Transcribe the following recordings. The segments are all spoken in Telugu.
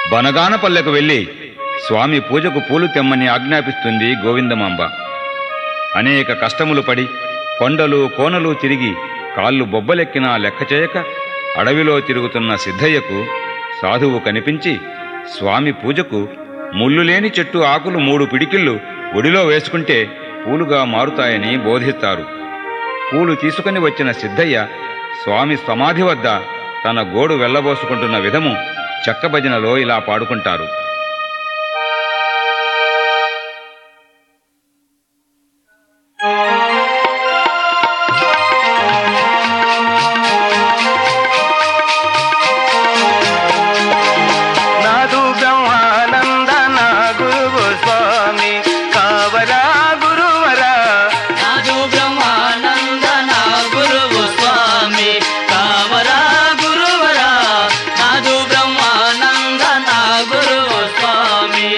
బనగానపల్లెకు వెళ్ళి స్వామి పూజకు పూలు తెమ్మని ఆజ్ఞాపిస్తుంది గోవిందమాంబ అనేక కష్టములు పడి కొండలు కోనలు తిరిగి కాళ్ళు బొబ్బలెక్కినా లెక్క చేయక అడవిలో తిరుగుతున్న సిద్ధయ్యకు సాధువు కనిపించి స్వామి పూజకు ముళ్ళు లేని చెట్టు ఆకులు మూడు పిడికిళ్ళు ఒడిలో వేసుకుంటే పూలుగా మారుతాయని బోధిస్తారు పూలు తీసుకుని వచ్చిన సిద్ధయ్య స్వామి సమాధి వద్ద తన గోడు వెళ్ళబోసుకుంటున్న విధము చెక్కభజనలో ఇలా పాడుకుంటారు నాదు బ్రహ్మానంద నా గురువు స్వామి కావరా గురువరా నాదు బ్రహ్మానంద నా గురువు స్వామి కావరా గురువరా నాదు బ్రహ్మానంద నా గురువు స్వామి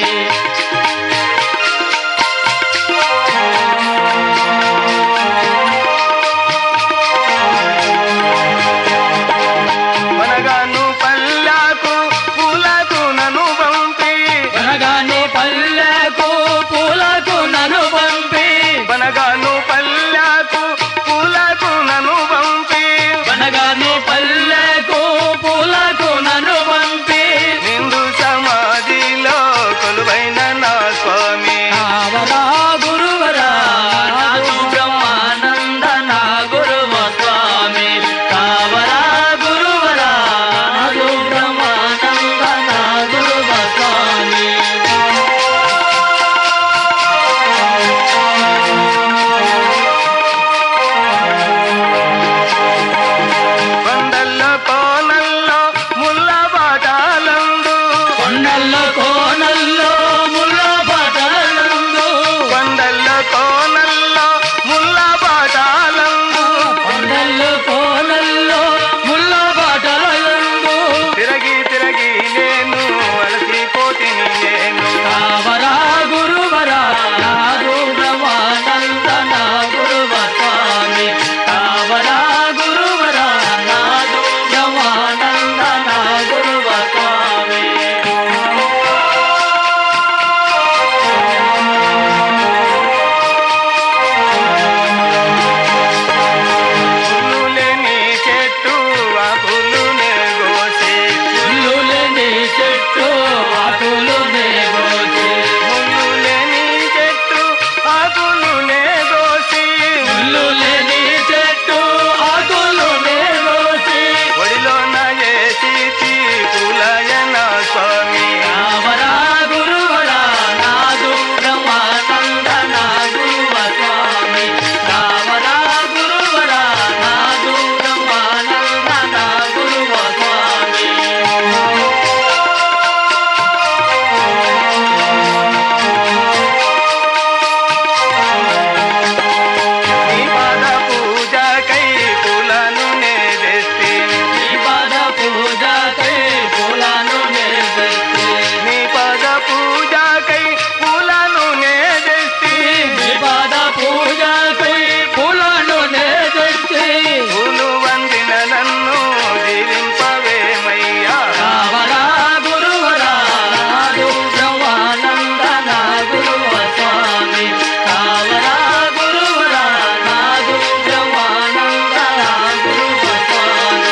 మనగాను పల్లాకు పూలకు నన్ను పంపి వనగాని పల్లెకు పూలకు నన్ను పంపి మనగాను పల్లాకు పూలకు నన్ను పంపి వనగాని పల్లెకు పూలకు నన్ను పంపి నిండు సమాధిలో కొలువైన నా స్వామి కావరా గురువరా నాదు బ్రహ్మానంద నా గురువు స్వామి కావరా గురువరా నాదు బ్రహ్మానంద నా గురువు స్వామి కొండల్లో కోనల్లో ముల్ల బాటాలందు కొండల్లో కోనల్లో ముళ్ళ పటలందు కొండల్లో కోనల్లో ముల్ల బాటాలందు కొండల్లో కోనల్లో ముళ్ళ పటలందు తిరగి తిరగి నేను అలసిపోతిని నేను కావరా గురువరా నాదు బ్రహ్మానంద నా గురువ స్వామి కావరా గురువరా నాదు బ్రహ్మానంద నా గురువ స్వామి పుల్లు లేని చెట్టు ఆకులు కోసి ఇల్లు లేని చెట్టు ఆకులు నేగోచి ముళ్ళు లేని చెట్టు ఆకులు కోసి ఇల్లు లేని చెట్టు ఆకులు నేగోచి ఒడిలోన వేసి పూలయన స్వామి కావరా గురువరా నాదు బ్రహ్మానంద నా గురువ స్వామి కావరా గురువరా నాదు బ్రహ్మానంద నా గురువ స్వామి నీ పాద పూజకై పూలను నే తెస్తే ఈ పాద పూజకై పూలను నేర్పెట్టి నీ పద పూజకై పూలను నే తెస్తే ఈ పాద పూజకై పూలను నేర్పెట్టి పూలు వందిన నన్ను దీవింపవేమయ్యా కావరా గురువరా నాదు బ్రహ్మానంద నా గురువ స్వామి కావరా గురువరా నాదు బ్రహ్మానంద నా గురువ స్వామి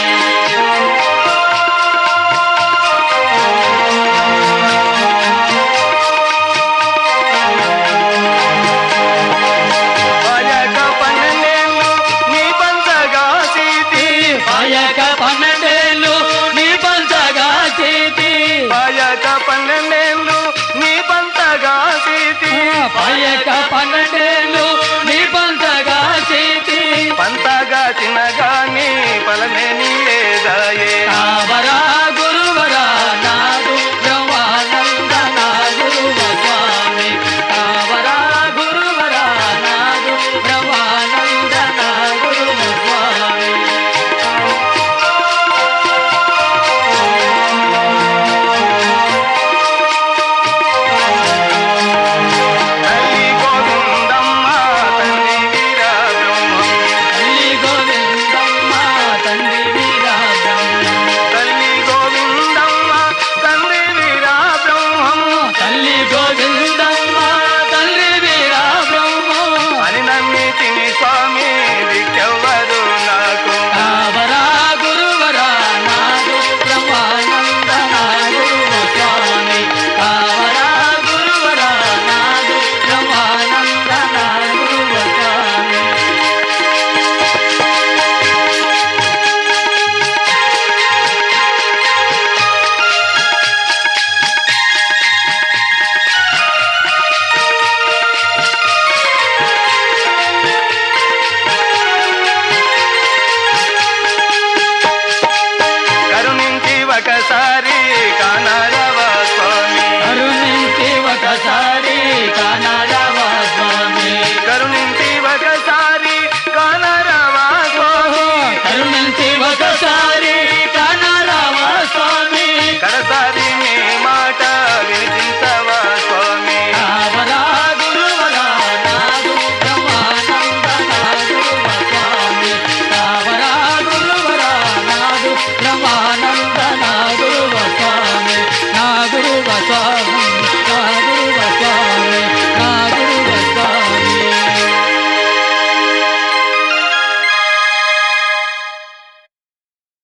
ఆయక పన్నెండేళ్ళు నీ పంచగా సీతి పాయక పన్నెండేళ్ళు నీ పంచగా చేతి ఆయక పన్నెండేళ్ళు నీ పంచగా సీతి పాయక పన్నెండేళ్ళు నీ పంచగా చేతి పంతగా చిన్నగాని పలనేని లేదాయే కావరా గురువరా నాదు బ్రహ్మానంద నా గురువ స్వామి కావరా గురువరా నాదు బ్రహ్మానంద నా గురువ స్వామి ఒకసారి